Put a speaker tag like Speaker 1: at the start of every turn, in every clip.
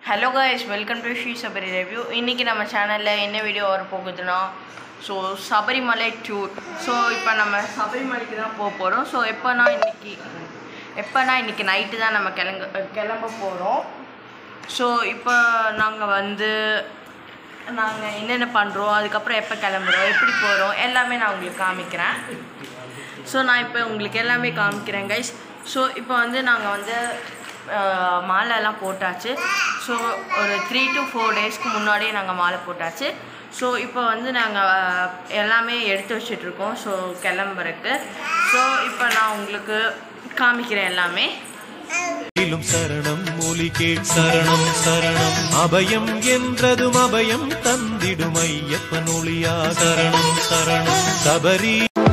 Speaker 1: Hello guys welcome to Sri Sabari review இன்றைக்கி நம்ம சேனலில் என்ன வீடியோ வர போகுதுன்னா ஸோ சபரிமலை டூர் ஸோ இப்போ நம்ம சபரிமலைக்கு தான் போக போகிறோம் ஸோ எப்போனா இன்னைக்கு எப்போனா இன்றைக்கி நைட்டு தான் நம்ம கிளம்ப கிளம்ப போகிறோம் ஸோ இப்போ நாங்கள் வந்து நாங்கள் என்னென்ன பண்ணுறோம் அதுக்கப்புறம் எப்போ கிளம்புறோம் எப்படி போகிறோம் எல்லாமே நான் உங்களுக்கு காமிக்கிறேன் ஸோ நான் இப்போ உங்களுக்கு எல்லாமே காமிக்கிறேன் கைஸ் ஸோ இப்போ வந்து நாங்கள் வந்து அஹ், மாலைலாம் போட்டாச்சு ஸோ ஒரு த்ரீ டு ஃபோர் டேஸ்க்கு முன்னாடியே நாங்கள் மாலை போட்டாச்சு ஸோ இப்போ வந்து நாங்கள் எல்லாமே எடுத்து வச்சிட்ருக்கோம் ஸோ கிளம்புறக்கு ஸோ இப்போ நான் உங்களுக்கு காமிக்கிறேன் எல்லாமே
Speaker 2: ிலும் சரணம் மொழி கேட் சரணம் சரணம் அபயம் என்றதும் அபயம் தந்திடும் ஐயப்பன் ஒளியா சரணம் சரணம் சபரி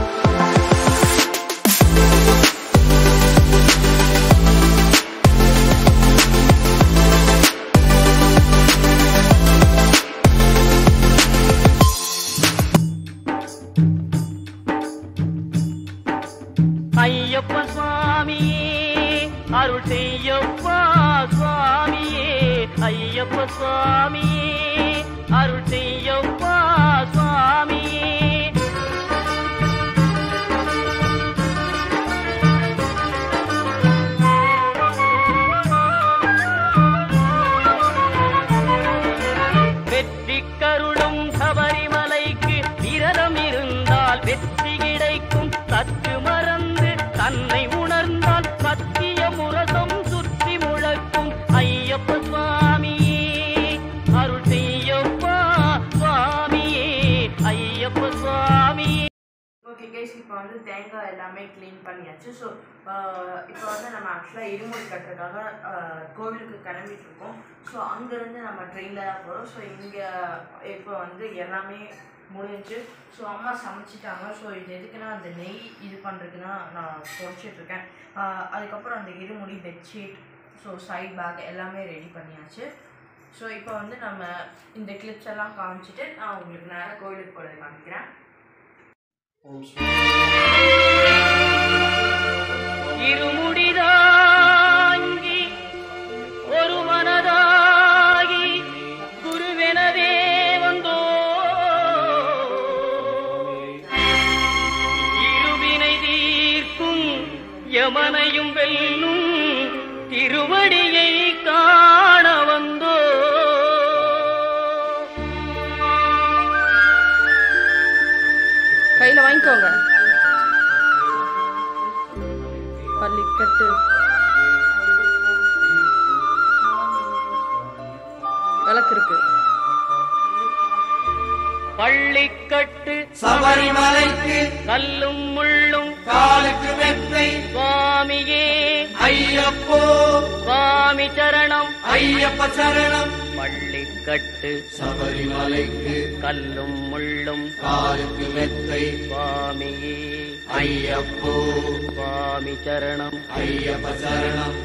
Speaker 3: ஐயப்ப சுவாமியே அருள் செய்யப்பா சுவாமியே ஐயப்ப சுவாமியே அருள் செய்யப்பா சுவாமியே வெற்றி கருளும் சபரிமலைக்கு விரதம் இருந்தால் வெற்றி கிடைக்கும் சற்று மறந்து தன்னை உணர்ந்தால் சத்திய முரசம் சுற்றி முழக்கும் ஐயப்ப சுவாமியே அருள் செய்யப்பா சுவாமியே ஐயப்ப சுவாமியே
Speaker 1: ஓகே கைஸ் இப்போ வந்து தேங்காய் எல்லாமே க்ளீன் பண்ணியாச்சு ஸோ இப்போ வந்து நம்ம ஆக்சுவலாக இருமுடி கட்டுறதுக்காக அஹ், கோவிலுக்கு கிளம்பிட்டு இருக்கோம் ஸோ அங்கேருந்து நம்ம ட்ரெயினில் தான் போகிறோம் ஸோ இங்கே இப்போ வந்து எல்லாமே முடிஞ்சு ஸோ அம்மா சமைச்சிட்டாங்க ஸோ இது எதுக்குன்னா அந்த நெய் இது பண்ணுறதுக்கு தான் நான் துடைச்சிட்ருக்கேன் அதுக்கப்புறம் அந்த இருமுடி பெட்ஷீட் ஸோ சைட் பேக் எல்லாமே ரெடி பண்ணியாச்சு ஸோ இப்போ வந்து நம்ம இந்த கிளிப்ஸ் எல்லாம் காமிச்சிட்டு நான் உங்களுக்கு நேராக கோவிலுக்கு போகிறது காமிக்கிறேன்
Speaker 3: இருமுடிதாங்கி ஒரு மனதாகி குருவெனவே வந்தோ இருவினை தீர்க்கும் யமனையும் வெல்லும் திருவடியை காண வந்தோ
Speaker 1: கையில் வாங்கிக்கோங்க பள்ளிக்கட்டு விளக்கு இருக்கு
Speaker 3: பள்ளிக்கட்டு
Speaker 4: சபரிமலைக்கு
Speaker 3: கல்லும் முள்ளும்
Speaker 4: காலுக்கு மெத்தை
Speaker 3: சுவாமியே
Speaker 4: ஐயப்போ
Speaker 3: சுவாமி சரணம்
Speaker 4: ஐயப்ப சரணம்
Speaker 3: பள்ளிக்கட்டு
Speaker 4: சபரிமலைக்கு
Speaker 3: கல்லும் முள்ளும்
Speaker 4: காலுக்கு மெத்தை
Speaker 3: சுவாமியே
Speaker 4: ஐயப்போ
Speaker 3: சுவாமி சரணம்
Speaker 4: ஐயப்ப சரணம்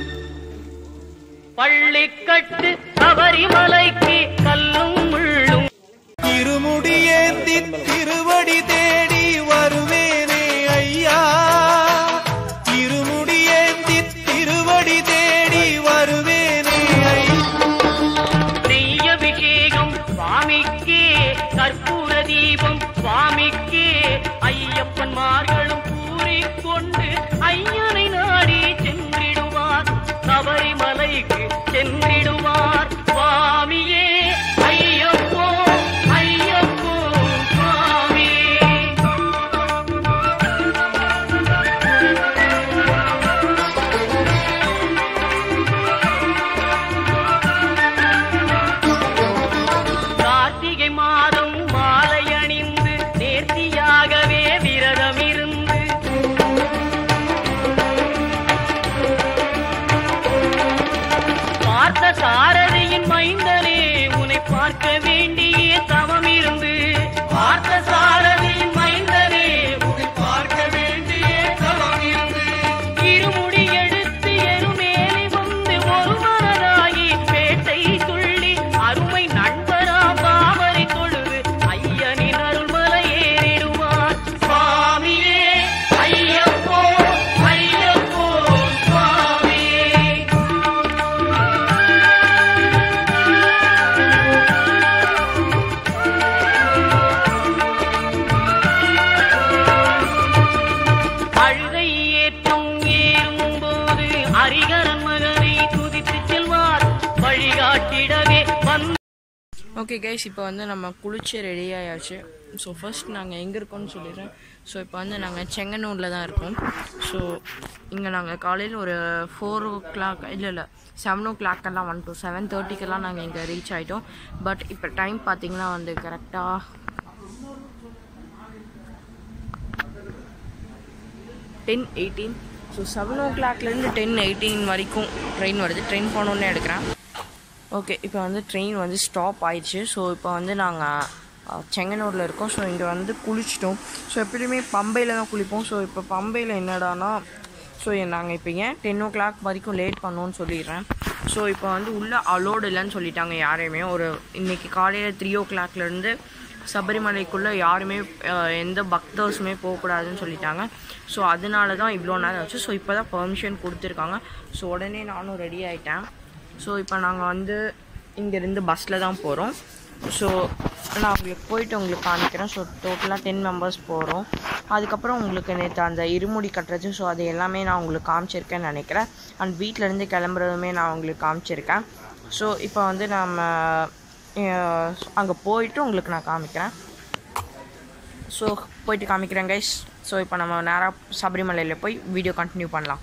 Speaker 3: பள்ளிக்கட்டு சபரிமலைக்கு கல்லும் முள்ளும்
Speaker 2: இருமுடியேந்தி திருவடி தேடி வருவேனே ஐயா இருமுடியேந்தி திருவடி தேடி வருவேனே ஐயா
Speaker 3: நெய் அபிஷேகம் சுவாமிக்கே கற்பூர தீபம் சுவாமிக்கே ஐயப்பன்மார்களும் கூறிக்கொண்டு ஐயனை நாடி சென்றிடுவார் சபரிமலைக்கு சென்றிடுவார் சுவாமியே ஐயப்போ ஐயப்போ சுவாமியே கார்த்திகை மாதம் மாலை அணிந்து நேர்த்தியாகவே விரதம் இருந்து பார்த்த சாரதியின் மைந்தனே உன்னை பார்க்க வேண்டிய தவம் இருந்து பார்த்த சாரதியின் மைந்தனே உன்னை பார்க்க வேண்டிய தவம் இருந்து இருமுடி எடுத்து எருமேலி வந்து ஒரு மனதாகி பேட்டை துள்ளி அருமை நண்பரா பாவரை தொழுது ஐயனின் அருள்மலை ஏறிடுவார் சுவாமியே ஐயப்போ ஐயப்போ சுவாமியே காட்டிடவே வந்து
Speaker 1: ஓகே கைஸ் இப்போ வந்து நம்ம குளிச்சு ரெடி ஆயாச்சு ஸோ ஃபர்ஸ்ட் நாங்கள் எங்கே இருக்கோம்னு சொல்லிடுறேன் ஸோ இப்போ வந்து நாங்கள் செங்கனூரில் தான் இருக்கோம் ஸோ இங்கே நாங்கள் காலையில் ஒரு ஃபோர் ஓ கிளாக் இல்லை இல்லை செவன் ஓ கிளாக்கெல்லாம் வந்துட்டோம் செவன் தேர்ட்டிக்கெல்லாம் நாங்கள் இங்கே ரீச் ஆகிட்டோம் பட் இப்போ டைம் பார்த்தீங்கன்னா வந்து கரெக்டாக டென் எயிட்டீன் ஸோ செவன் ஓ கிளாக்லேருந்து டென் எயிட்டீன் வரைக்கும் ட்ரெயின் வருது ட்ரெயின் போனோன்னே எடுக்கிறேன் ஓகே இப்போ வந்து ட்ரெயின் வந்து ஸ்டாப் ஆயிடுச்சு ஸோ இப்போ வந்து நாங்கள் செங்கனூரில் இருக்கோம் ஸோ இங்கே வந்து குளிச்சிட்டோம் ஸோ எப்படியுமே பம்பையில் தான் குளிப்போம் ஸோ இப்போ பம்பையில் என்னடானா ஸோ நாங்கள் இப்போ ஏன் டென் ஓ கிளாக் வரைக்கும் லேட் பண்ணோன்னு சொல்லிடுறேன் ஸோ இப்போ வந்து உள்ளே அலோடு இல்லைன்னு சொல்லிட்டாங்க யாரையுமே ஒரு இன்னைக்கு காலையில் த்ரீ ஓ கிளாக்லேருந்து சபரிமலைக்குள்ளே யாருமே அஹ், எந்த பக்தர்ஸுமே போகக்கூடாதுன்னு சொல்லிட்டாங்க ஸோ அதனால தான் இவ்வளோ நேரம் ஆச்சு ஸோ இப்போ தான் பெர்மிஷன் கொடுத்துருக்காங்க ஸோ உடனே நானும் ரெடி ஆகிட்டேன் ஸோ இப்போ நாங்கள் வந்து இங்கேருந்து பஸ்ஸில் தான் போகிறோம் ஸோ நான் உங்களுக்கு போயிட்டு உங்களுக்கு காமிக்கிறேன் ஸோ டோட்டலாக டென் மெம்பர்ஸ் போகிறோம் அதுக்கப்புறம் உங்களுக்கு நேற்று அந்த இருமுடி கட்டுறது ஸோ அது எல்லாமே நான் உங்களுக்கு காமிச்சிருக்கேன்னு நினைக்கிறேன் அண்ட் வீட்டிலேருந்து கிளம்புறதுமே நான் உங்களுக்கு காமிச்சிருக்கேன் ஸோ இப்போ வந்து நம்ம அங்கே போயிட்டு உங்களுக்கு நான் காமிக்கிறேன் ஸோ போயிட்டு காமிக்கிறேன் கைஸ் ஸோ இப்போ நம்ம நேராக சபரிமலையில் போய் வீடியோ கண்டினியூ பண்ணலாம்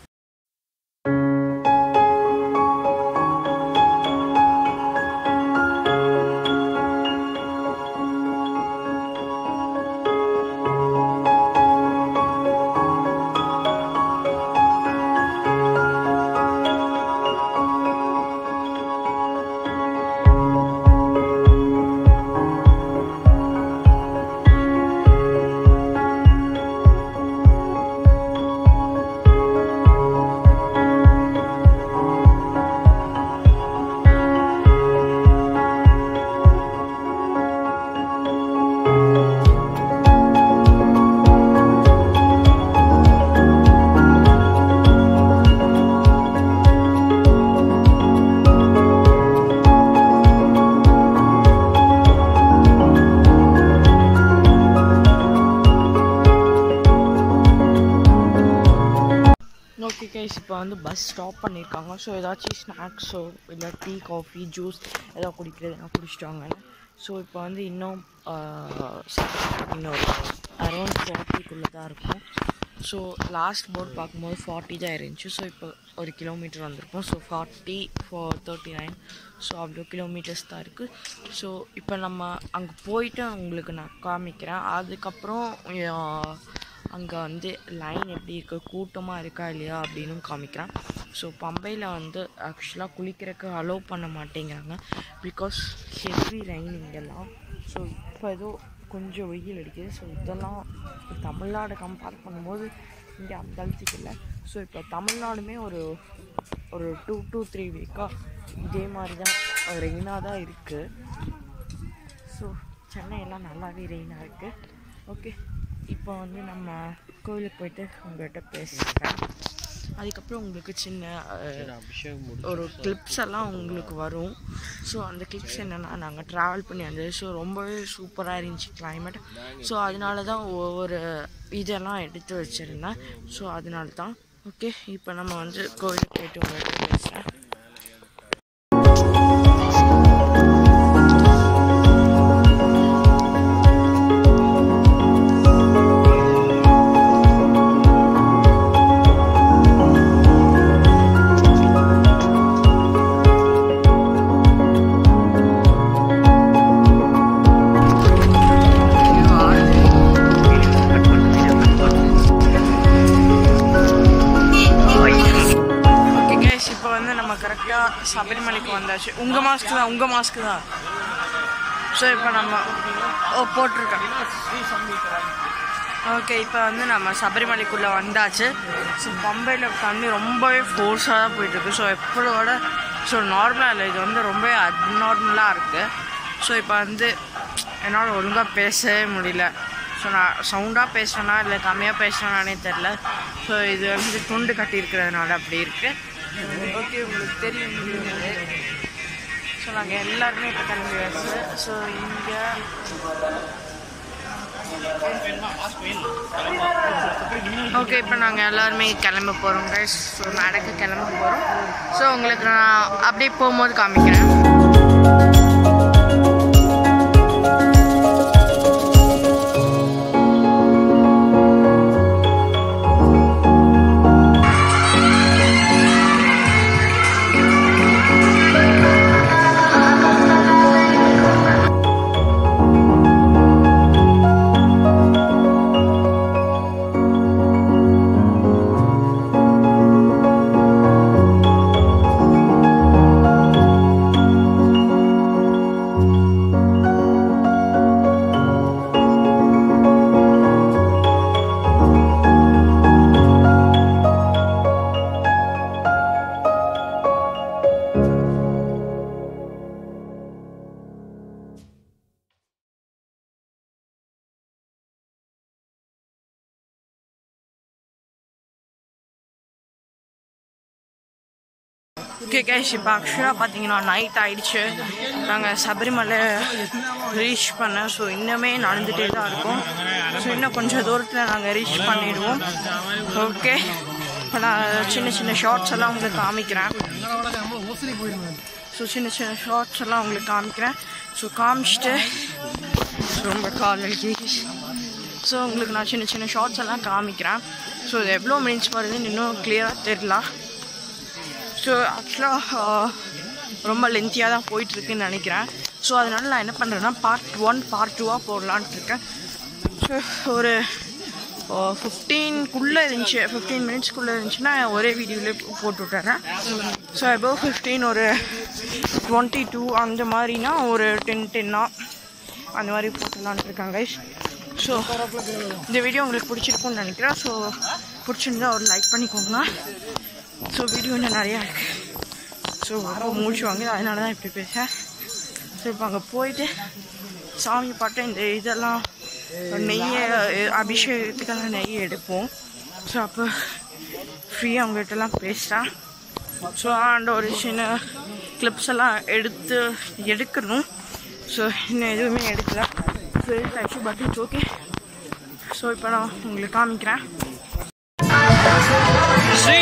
Speaker 1: ஓகே கைஸ் இப்போ வந்து பஸ் ஸ்டாப் பண்ணியிருக்காங்க ஸோ ஏதாச்சும் ஸ்நாக்ஸோ இல்லை டீ காஃபி ஜூஸ் ஏதாவது குடிக்கிறதுனா குடிச்சிட்டாங்க ஸோ இப்போ வந்து இன்னும் இன்னொரு அரௌண்ட் ஃபார்ட்டிக்குள்ளே தான் இருக்கும் ஸோ லாஸ்ட் போர்ட் பார்க்கும்போது ஃபார்ட்டி தான் இருந்துச்சு ஸோ இப்போ ஒரு கிலோமீட்டர் வந்திருப்போம் so forty four thirty nine so அவ்வளோ கிலோமீட்டர்ஸ் தான் இருக்குது ஸோ இப்போ நம்ம அங்கே போயிட்டு உங்களுக்கு நான் காமிக்கிறேன் அதுக்கப்புறம் அங்கே வந்து லைன் எப்படி இருக்குது கூட்டமாக இருக்கா இல்லையா அப்படின்னு காமிக்கிறேன் ஸோ பம்பையில் வந்து ஆக்சுவலாக குளிக்கிறதுக்கு அலோவ் பண்ண மாட்டேங்கிறாங்க பிகாஸ் ஹெவி ரெயின் இங்கெல்லாம் ஸோ இப்போ ஏதோ கொஞ்சம் வெயில் அடிக்குது ஸோ இதெல்லாம் தமிழ்நாடு கம்பேர் பண்ணும்போது இங்கே அந்த அளவுக்கு இல்லை ஸோ இப்போ தமிழ்நாடுமே ஒரு ஒரு டூ டூ த்ரீ வீக்காக இதே மாதிரி தான் ரெயினாக தான் இருக்குது ஸோ சென்னையெல்லாம் நல்லாவே ரெயினாக இருக்குது ஓகே இப்போ வந்து நம்ம கோவிலுக்கு போயிட்டு உங்கள்கிட்ட பேசுகிறேன் அதுக்கப்புறம் உங்களுக்கு சின்ன அஹ், ஒரு கிளிப்ஸ் எல்லாம் உங்களுக்கு வரும் ஸோ அந்த கிளிப்ஸ் என்னென்னா நாங்கள் ட்ராவல் பண்ணி வந்தது ஸோ ரொம்பவே சூப்பராக இருந்துச்சு climate ஸோ அதனால தான் ஒவ்வொரு இதெல்லாம் எடுத்து வச்சுருந்தேன் ஸோ அதனால தான் ஓகே இப்போ நம்ம வந்து கோவிலுக்கு போயிட்டு உங்கள்கிட்ட பேசுகிறேன் ஓகே கேஸ் இப்போ வந்து நம்ம கரெக்டாக சபரிமலைக்கு வந்தாச்சு உங்கள் மாஸ்க்கு தான் உங்கள் மாஸ்க்கு தான் ஸோ இப்போ நம்ம ஓ போட்டிருக்கேன் ஓகே இப்போ வந்து நம்ம சபரிமலைக்குள்ளே வந்தாச்சு ஸோ பம்பையில் தண்ணி ரொம்பவே ஃபோர்ஸாக தான் போயிட்டுருக்கு ஸோ எப்பளோட ஸோ நார்மலாக இல்லை இது வந்து ரொம்பவே அப்நார்மலாக இருக்குது ஸோ இப்போ வந்து என்னால் ஒழுங்காக பேசவே முடியல ஸோ நான் சவுண்டாக பேசுகிறேனா இல்லை கம்மியாக பேசுகிறேனானே தெரில ஸோ இது வந்து துண்டு கட்டியிருக்கிறதுனால அப்படி இருக்குது ஓகே உங்களுக்கு தெரியும் ஸோ நாங்கள் எல்லாருமே இப்போ கிளம்பி வச்சு ஸோ இங்கே ஓகே இப்போ நாங்கள் எல்லாருமே கிளம்ப போகிறோம் கைஸ் ஸோ நடக்க கிளம்ப போகிறோம் ஸோ உங்களுக்கு நான் அப்படியே போகும்போது காமிக்கிறேன் ஓகே கைஸ் இப்போ ஆக்சுவலாக பார்த்தீங்கன்னா நைட் ஆயிடுச்சு நாங்கள் சபரிமலை ரீச் பண்ண ஸோ இன்னுமே நடந்துகிட்டே தான் இருக்கும் ஸோ இன்னும் கொஞ்சம் தூரத்தில் நாங்கள் ரீச் பண்ணிடுவோம் ஓகே இப்போ நான் சின்ன சின்ன ஷார்ட்ஸ் எல்லாம் உங்களுக்கு காமிக்கிறேன் ஸோ சின்ன சின்ன ஷார்ட்ஸ் எல்லாம் உங்களுக்கு காமிக்கிறேன் ஸோ காமிச்சிட்டு ரொம்ப காலேஜ் ஸோ உங்களுக்கு நான் சின்ன சின்ன ஷார்ட்ஸ் எல்லாம் காமிக்கிறேன் ஸோ இது எவ்வளோ மினிட்ஸ் வருதுன்னு இன்னும் கிளியராக தெரில ஸோ ஆக்சுவலாக ரொம்ப லென்த்தியாக தான் போயிட்டுருக்குன்னு நினைக்கிறேன் ஸோ அதனால நான் என்ன பண்ணுறேன்னா பார்ட் ஒன் பார்ட் டூவாக போடலான்ட்டு இருக்கேன் ஸோ ஒரு ஃபிஃப்டீன்குள்ளே இருந்துச்சு ஃபிஃப்டீன் மினிட்ஸ்க்குள்ளே இருந்துச்சுன்னா ஒரே வீடியோவிலே போட்டு விட்டுறேன் ஸோ அபவ் ஃபிஃப்டீன் ஒரு டுவெண்ட்டி டூ அந்த மாதிரினா ஒரு டென் டென்னா அந்த மாதிரி போட்டுடலான்ட்டு இருக்காங்க ஸோ இந்த வீடியோ உங்களுக்கு பிடிச்சிருக்கும்னு நினைக்கிறேன் ஸோ பிடிச்சிருந்தா ஒரு லைக் பண்ணிக்கோங்க ஸோ வீடியோ இன்னும் நிறையா இருக்கு ஸோ ரொம்ப மூச்சு வாங்குது அதனால தான் இப்படி பேசுகிறேன் ஸோ இப்போ அங்கே போயிட்டு சாமி பாட்டு இந்த இதெல்லாம் நெய்யை அபிஷேகத்துக்கெல்லாம் நெய் எடுப்போம் ஸோ அப்போ ஃப்ரீயாக அவங்ககிட்டலாம் பேசுகிறேன் ஸோ அந்த ஒரு சின்ன கிளிப்ஸ் எல்லாம் எடுத்து எடுக்கணும் ஸோ இன்னும் எதுவுமே எடுக்கல so actually but it's okay so இப்போ நான் உங்களுக்கு காமிக்கிறேன் ஸ்ரீ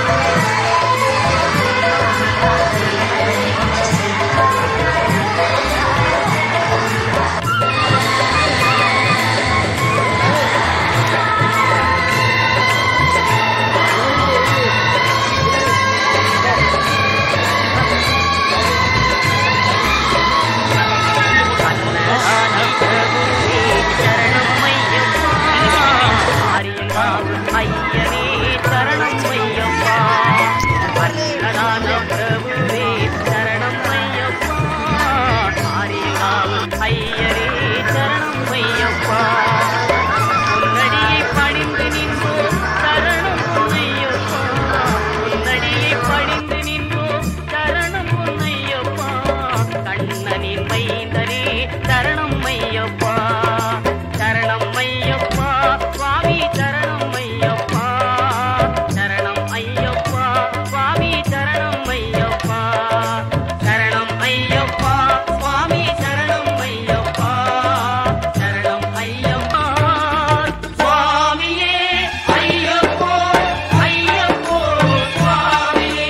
Speaker 3: ஐயனே சரணம் ஐயப்பா அன்னதான பிரபுவே சரணம் ஐயப்பா ஆரியகாவு ஐயரே சரணம் ஐயப்பா உன்னடியை பணிந்து நின்றோம் சரணம் பொன்னையப்பா உன்னடியை பணிந்து நின்றோம் சரணம் பொன்னையப்பா கண்ணனின் மைந்தனே சரணம் ஐயப்பா சரணம் ஐயப்பா சுவாமி சரணம் ஐயப்பா சரணம் ஐயப்பா சுவாமி சரணம் ஐயப்பா சரணம் ஐயப்பா சுவாமி சரணம் ஐயப்பா சரணம் ஐயப்பா சுவாமியே ஐயப்போ ஐயப்போ சுவாமியே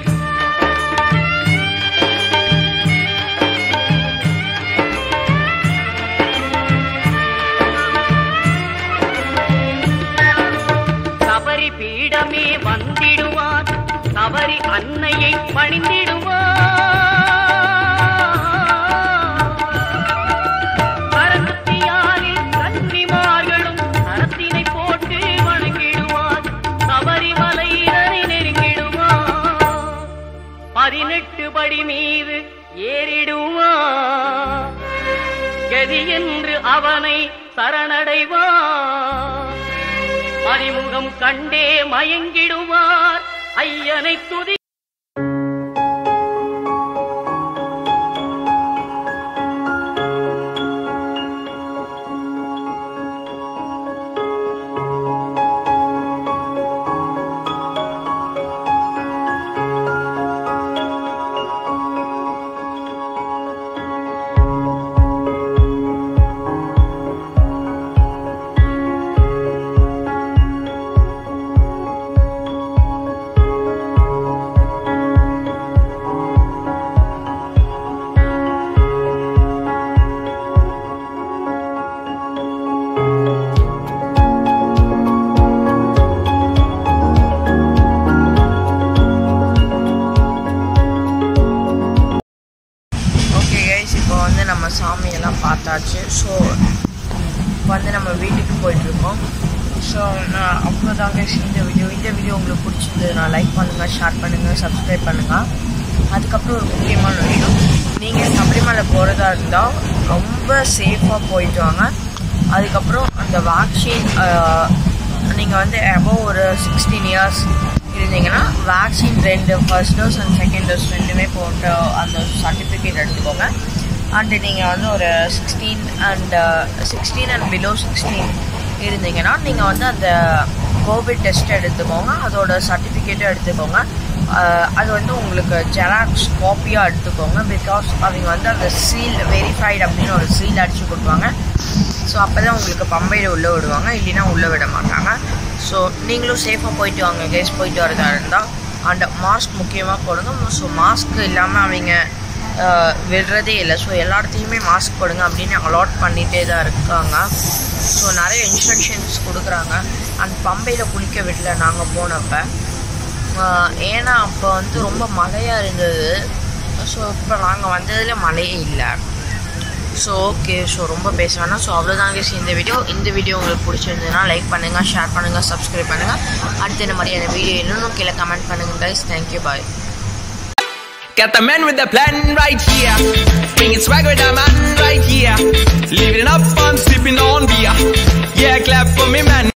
Speaker 3: சபரி பீடமே வந்திடுவார் சபரி அன்னையை பணிந்திடுவார் கரத்தியாரில் கன்னிமார்களும் கரத்தினை போட்டு வணங்கிடுவார் சபரிமலையினரை நெருங்கிடுவார் பதினெட்டு படி மீது ஏறிடுவார் கதி என்று அவனை சரணடைவார் அறிமுகம் கண்டே மயங்கிடுவார் ஐயனை துதி
Speaker 1: வந்து நம்ம சாமியெல்லாம் பார்த்தாச்சு ஸோ வந்து நம்ம வீட்டுக்கு போயிட்டுருக்கோம் ஸோ நான் அவ்வளோதாங்க இந்த வீடியோ இந்த வீடியோ உங்களுக்கு பிடிச்சிருந்ததுன்னா லைக் பண்ணுங்கள் ஷேர் பண்ணுங்கள் சப்ஸ்கிரைப் பண்ணுங்கள் அதுக்கப்புறம் ஒரு முக்கியமான விஷயம் நீங்கள் சபரிமலை போகிறதா இருந்தால் ரொம்ப சேஃபாக போயிட்டு வாங்க அதுக்கப்புறம் அந்த வேக்சின் நீங்கள் வந்து எபோவ் ஒரு சிக்ஸ்டீன் இயர்ஸ் இருந்தீங்கன்னா வேக்சின் ரெண்டு first dose and second dose ரெண்டுமே போட்டு அந்த சர்டிஃபிகேட் எடுத்துக்கோங்க அண்டு நீங்கள் வந்து ஒரு sixteen and sixteen and below sixteen இருந்தீங்கன்னா நீங்கள் வந்து அந்த கோவிட் டெஸ்ட் எடுத்துக்கோங்க அதோட சர்டிஃபிகேட்டும் எடுத்துக்கோங்க அஹ் அது வந்து உங்களுக்கு ஜெராக்ஸ் காப்பியாக எடுத்துக்கோங்க பிகாஸ் அவங்க வந்து அந்த சீல் வெரிஃபைடு அப்படின்னு ஒரு சீல் அடித்து கொடுப்பாங்க ஸோ அப்போ தான் உங்களுக்கு பம்பையில் உள்ளே விடுவாங்க இல்லைன்னா உள்ளே விட மாட்டாங்க ஸோ நீங்களும் சேஃபாக போயிட்டு வாங்க கேஸ் போயிட்டு வரதா இருந்தால் அண்ட் மாஸ்க் முக்கியமாக போடுங்க ஸோ மாஸ்க் இல்லாமல் அவங்க அஹ், விடுறதே இல்லை ஸோ எல்லா இடத்துலையுமே மாஸ்க் போடுங்க அப்படின்னு அலாட் பண்ணிகிட்டே தான் இருக்காங்க ஸோ நிறைய இன்ஸ்ட்ரக்ஷன்ஸ் கொடுக்குறாங்க அண்ட் பம்பையில் குளிக்க விடல நாங்கள் போனப்போ ஆஹ் ஏன்னா அப்போ வந்து ரொம்ப மழையாக இருந்தது ஸோ இப்போ நாங்கள் வந்ததில் மழையே இல்லை ஸோ ஓகே ஸோ ரொம்ப பேச வேணாம் ஸோ அவ்வளோதாங்க guys இந்த வீடியோ இந்த வீடியோ உங்களுக்கு பிடிச்சிருந்ததுன்னா லைக் பண்ணுங்கள் ஷேர் பண்ணுங்கள் சப்ஸ்கிரைப் பண்ணுங்கள் அடுத்த இந்த மாதிரியான வீடியோ இன்னும் கீழே கமெண்ட் பண்ணுங்கள் guys thank you bye
Speaker 2: Got the man with the plan right here. Bringing swag with the man right here. Living it up, I'm sipping on beer. Yeah, clap for me, man.